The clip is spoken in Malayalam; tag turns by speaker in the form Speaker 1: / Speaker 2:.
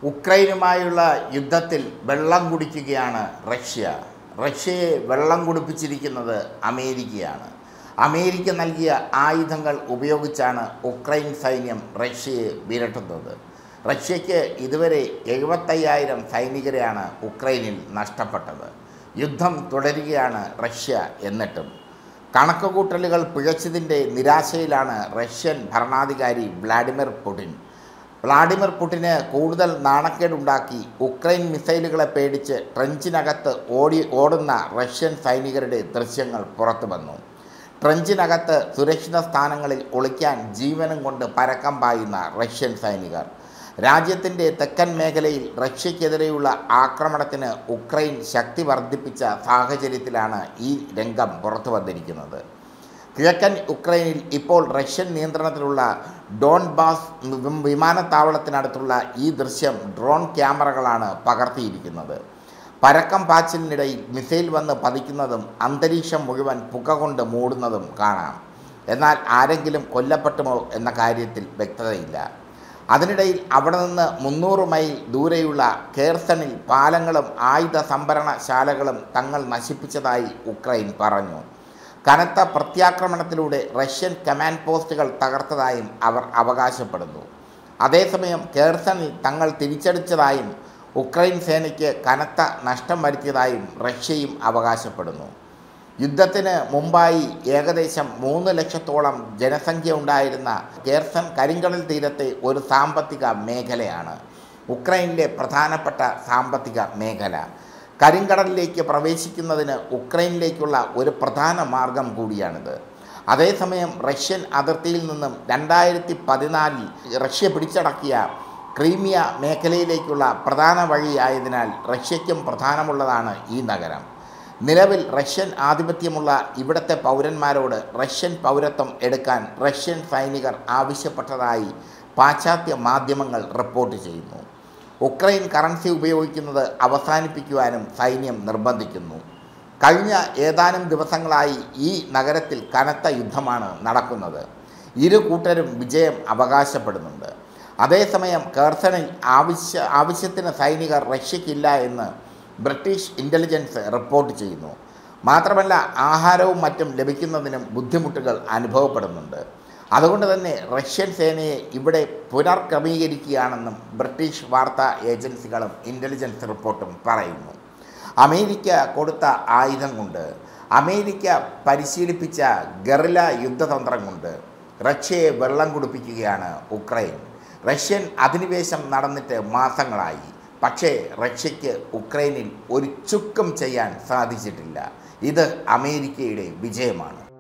Speaker 1: ഉക്രൈനുമായുള്ള യുദ്ധത്തിൽ വെള്ളം കുടിക്കുകയാണ് റഷ്യ റഷ്യയെ വെള്ളം കുടിപ്പിച്ചിരിക്കുന്നത് അമേരിക്കയാണ് അമേരിക്ക നൽകിയ ആയുധങ്ങൾ ഉപയോഗിച്ചാണ് ഉക്രൈൻ സൈന്യം റഷ്യയെ വിരട്ടുന്നത് റഷ്യയ്ക്ക് ഇതുവരെ എഴുപത്തയ്യായിരം സൈനികരെയാണ് ഉക്രൈനിൽ നഷ്ടപ്പെട്ടത് യുദ്ധം തുടരുകയാണ് റഷ്യ എന്നിട്ടും കണക്കുകൂട്ടലുകൾ പിഴച്ചതിൻ്റെ നിരാശയിലാണ് റഷ്യൻ ഭരണാധികാരി വ്ളാഡിമിർ പുടിൻ വ്ളാഡിമിർ പുടിന് കൂടുതൽ നാണക്കേടുണ്ടാക്കി ഉക്രൈൻ മിസൈലുകളെ പേടിച്ച് ട്രഞ്ചിനകത്ത് ഓടി ഓടുന്ന റഷ്യൻ സൈനികരുടെ ദൃശ്യങ്ങൾ പുറത്തു വന്നു ട്രഞ്ചിനകത്ത് സുരക്ഷിത സ്ഥാനങ്ങളിൽ ഒളിക്കാൻ ജീവനും കൊണ്ട് പരക്കം പായുന്ന റഷ്യൻ സൈനികർ രാജ്യത്തിൻ്റെ തെക്കൻ മേഖലയിൽ റഷ്യക്കെതിരെയുള്ള ആക്രമണത്തിന് ഉക്രൈൻ ശക്തി വർദ്ധിപ്പിച്ച സാഹചര്യത്തിലാണ് ഈ രംഗം പുറത്തു വന്നിരിക്കുന്നത് കിഴക്കൻ ഉക്രൈനിൽ ഇപ്പോൾ റഷ്യൻ നിയന്ത്രണത്തിലുള്ള ഡോൺബാസ് വിമാനത്താവളത്തിനടുത്തുള്ള ഈ ദൃശ്യം ഡ്രോൺ ക്യാമറകളാണ് പകർത്തിയിരിക്കുന്നത് പരക്കം പാച്ചിലിനിടയിൽ മിസൈൽ വന്ന് പതിക്കുന്നതും അന്തരീക്ഷം മുഴുവൻ പുക കൊണ്ട് മൂടുന്നതും കാണാം എന്നാൽ ആരെങ്കിലും കൊല്ലപ്പെട്ടുമോ എന്ന കാര്യത്തിൽ വ്യക്തതയില്ല അതിനിടയിൽ അവിടെ നിന്ന് മുന്നൂറ് മൈൽ ദൂരെയുള്ള കേർസണിൽ പാലങ്ങളും ആയുധ സംഭരണശാലകളും തങ്ങൾ നശിപ്പിച്ചതായി ഉക്രൈൻ പറഞ്ഞു കനത്ത പ്രത്യാക്രമണത്തിലൂടെ റഷ്യൻ കമാൻഡ് പോസ്റ്റുകൾ തകർത്തതായും അവർ അവകാശപ്പെടുന്നു അതേസമയം കേർസണിൽ തങ്ങൾ തിരിച്ചടിച്ചതായും ഉക്രൈൻ സേനയ്ക്ക് കനത്ത നഷ്ടം വരുത്തിയതായും റഷ്യയും അവകാശപ്പെടുന്നു യുദ്ധത്തിന് മുമ്പായി ഏകദേശം മൂന്ന് ലക്ഷത്തോളം ജനസംഖ്യ ഉണ്ടായിരുന്ന കേർസൺ കരിങ്കടൽ തീരത്തെ ഒരു സാമ്പത്തിക മേഖലയാണ് ഉക്രൈനിലെ പ്രധാനപ്പെട്ട സാമ്പത്തിക മേഖല കരിങ്കടലിലേക്ക് പ്രവേശിക്കുന്നതിന് ഉക്രൈനിലേക്കുള്ള ഒരു പ്രധാന മാർഗം കൂടിയാണിത് അതേസമയം റഷ്യൻ അതിർത്തിയിൽ നിന്നും രണ്ടായിരത്തി പതിനാലിൽ റഷ്യ പിടിച്ചടക്കിയ ക്രീമിയ മേഖലയിലേക്കുള്ള പ്രധാന വഴിയായതിനാൽ റഷ്യയ്ക്കും പ്രധാനമുള്ളതാണ് ഈ നഗരം നിലവിൽ റഷ്യൻ ആധിപത്യമുള്ള ഇവിടുത്തെ പൗരന്മാരോട് റഷ്യൻ പൗരത്വം എടുക്കാൻ റഷ്യൻ സൈനികർ ആവശ്യപ്പെട്ടതായി പാശ്ചാത്യ മാധ്യമങ്ങൾ റിപ്പോർട്ട് ചെയ്യുന്നു ഉക്രൈൻ കറൻസി ഉപയോഗിക്കുന്നത് അവസാനിപ്പിക്കുവാനും സൈന്യം നിർബന്ധിക്കുന്നു കഴിഞ്ഞ ഏതാനും ദിവസങ്ങളായി ഈ നഗരത്തിൽ കനത്ത യുദ്ധമാണ് നടക്കുന്നത് ഇരു കൂട്ടരും വിജയം അവകാശപ്പെടുന്നുണ്ട് അതേസമയം കേർസണിൽ ആവശ്യ ആവശ്യത്തിന് സൈനികർ റഷ്യക്കില്ല എന്ന് ബ്രിട്ടീഷ് ഇൻ്റലിജൻസ് റിപ്പോർട്ട് ചെയ്യുന്നു മാത്രമല്ല ആഹാരവും മറ്റും ലഭിക്കുന്നതിനും ബുദ്ധിമുട്ടുകൾ അനുഭവപ്പെടുന്നുണ്ട് അതുകൊണ്ട് തന്നെ റഷ്യൻ സേനയെ ഇവിടെ പുനർക്രമീകരിക്കുകയാണെന്നും ബ്രിട്ടീഷ് വാർത്താ ഏജൻസികളും ഇൻ്റലിജൻസ് റിപ്പോർട്ടും പറയുന്നു അമേരിക്ക കൊടുത്ത ആയുധം കൊണ്ട് അമേരിക്ക പരിശീലിപ്പിച്ച ഗറില യുദ്ധതന്ത്രം കൊണ്ട് റഷ്യയെ വെള്ളം കുടിപ്പിക്കുകയാണ് ഉക്രൈൻ റഷ്യൻ അധിനിവേശം നടന്നിട്ട് മാസങ്ങളായി പക്ഷേ റഷ്യയ്ക്ക് ഉക്രൈനിൽ ഒരു ചുക്കം ചെയ്യാൻ സാധിച്ചിട്ടില്ല ഇത് അമേരിക്കയുടെ വിജയമാണ്